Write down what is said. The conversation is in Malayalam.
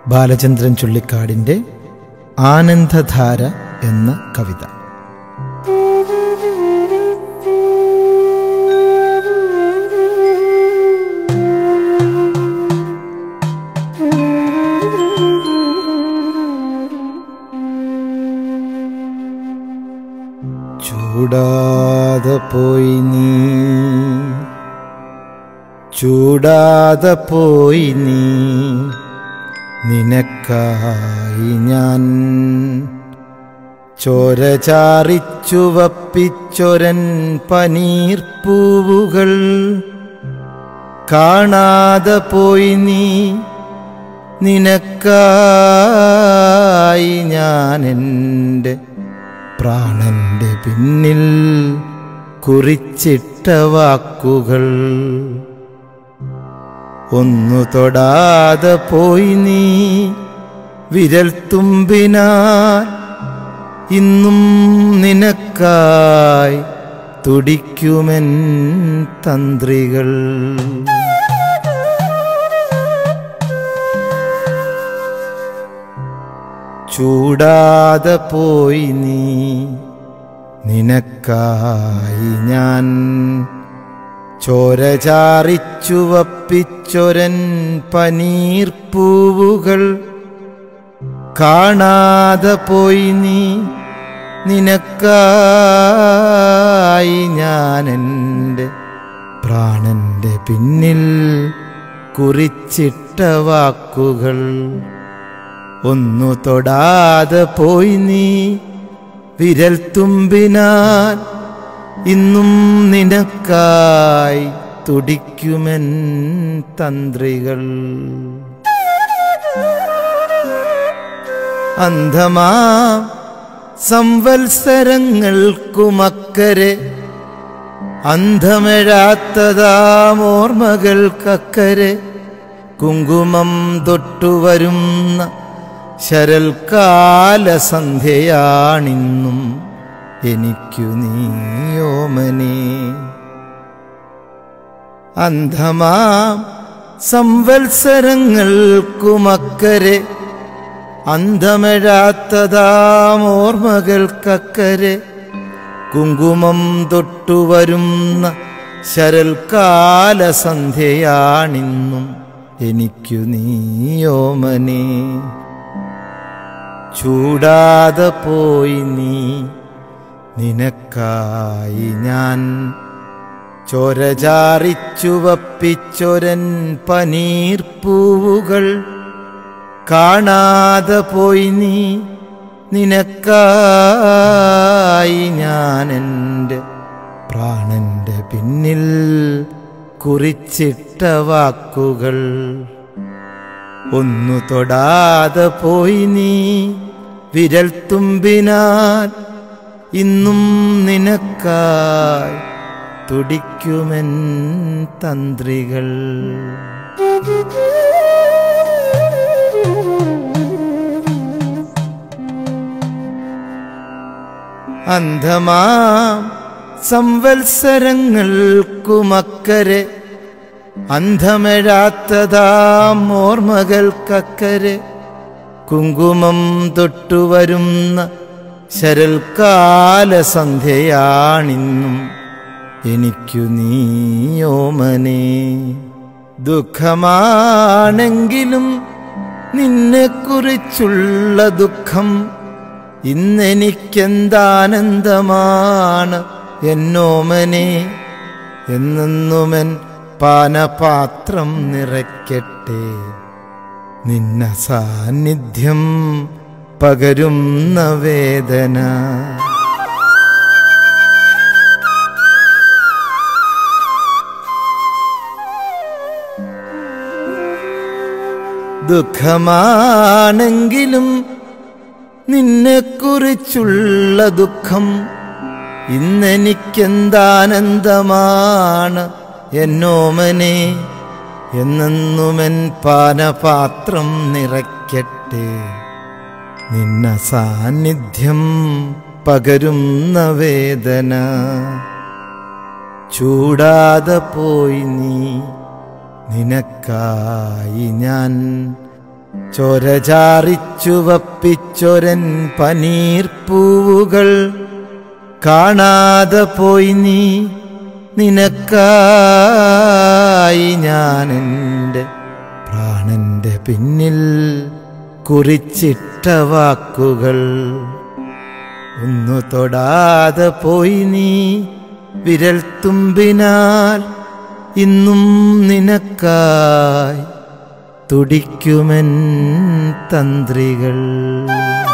ബാലചന്ദ്രൻ ചുള്ളിക്കാടിൻ്റെ ആനന്ദധാര എന്ന കവിത ചൂടാതെ പോയി നീ ചൂടാതെ പോയി നീ നിനക്കായി ഞാൻ ചോര ചാറിച്ചുവപ്പിച്ചൊരൻ പനീർപ്പൂവുകൾ കാണാതെ പോയി നീ നിനക്കായി ഞാൻ എൻ്റെ പ്രാണന്റെ പിന്നിൽ കുറിച്ചിട്ട വാക്കുകൾ ഒന്നു തൊടാതെ പോയി നീ വിരൽ തുമ്പിനാൽ ഇന്നും നിനക്കായി തുടിക്കുമെൻ തന്ത്രികൾ ചൂടാതെ പോയി നീ നിനക്കായി ഞാൻ ചോര ചാറിച്ചുവപ്പിച്ചൊരൻ പനീർപ്പൂവുകൾ കാണാതെ പോയി നീ നിനക്കായി ഞാൻ എൻ്റെ പ്രാണന്റെ പിന്നിൽ കുറിച്ചിട്ട വാക്കുകൾ ഒന്നു തൊടാതെ പോയി നീ വിരൽ തുമ്പിനാൽ ഇന്നും നിനക്കായി തുടിക്കുമെൻ തന്ത്രികൾ അന്ധമാ സംവത്സരങ്ങൾക്കുമക്കരെ അന്ധമെഴാത്തതാമോർമ്മകൾക്കക്കരെ കുങ്കുമം തൊട്ടുവരുന്ന ശരൽക്കാല സന്ധ്യയാണിന്നും എനിക്കു നീയോമനെ അന്ധമാം സംവത്സരങ്ങൾക്കുമക്കരെ അന്ധമെഴാത്തതാമോർമ്മകൾക്കക്കരെ കുങ്കുമം തൊട്ടുവരുന്ന ശരൽക്കാല സന്ധ്യയാണിന്നും എനിക്കു നീയോമനെ ചൂടാതെ പോയി നീ നിനക്കായി ഞാൻ ചോര ചാറിച്ചുവപ്പിച്ചൊരൻ പനീർപ്പൂവുകൾ കാണാതെ പോയി നീ നിനക്കായി ഞാൻ എൻ്റെ പ്രാണന്റെ പിന്നിൽ കുറിച്ചിട്ട വാക്കുകൾ ഒന്നു തൊടാതെ പോയി നീ വിരൽ തുമ്പിനാൽ ഇന്നും നിനക്കായി തുടിക്കുമെൻ തന്ത്രികൾ അന്ധമാം സംവത്സരങ്ങൾക്കുമക്കരെ അന്ധമെഴാത്തതാം ഓർമ്മകൾക്കക്കരെ കുങ്കുമം തൊട്ടുവരുന്ന ശരൽക്കാല സന്ധ്യയാണിന്നും എനിക്കു നീയോമനെ ദുഃഖമാണെങ്കിലും നിന്നെക്കുറിച്ചുള്ള ദുഃഖം ഇന്നെനിക്കെന്താനന്ദമാണ് എന്നോമനെ എന്നെന്നുമൻ പാനപാത്രം നിറയ്ക്കട്ടെ നിന്ന സാന്നിധ്യം പകരുന്ന വേദന ദുഃഖമാണെങ്കിലും നിന്നെക്കുറിച്ചുള്ള ദുഃഖം ഇന്നെനിക്കെന്താനന്ദമാണ് എന്നോമനെ എന്നെന്നുമെൻ പാനപാത്രം നിറയ്ക്കട്ടെ നിന്ന സാന്നിധ്യം പകരുന്ന വേദന ചൂടാതെ പോയി നീ നിനക്കായി ഞാൻ ചോരചാറിച്ചുവപ്പിച്ചൊരൻ പനീർപ്പൂവുകൾ കാണാതെ പോയി നീ നിനക്കായി ഞാൻ എൻ്റെ പ്രാണന്റെ പിന്നിൽ കുറിച്ചിട്ട വാക്കുകൾ ഒന്നു തൊടാതെ പോയി നീ വിരൽ തുമ്പിനാൽ ഇന്നും നിനക്കായി തുടിക്കുമെൻ തന്ത്രികൾ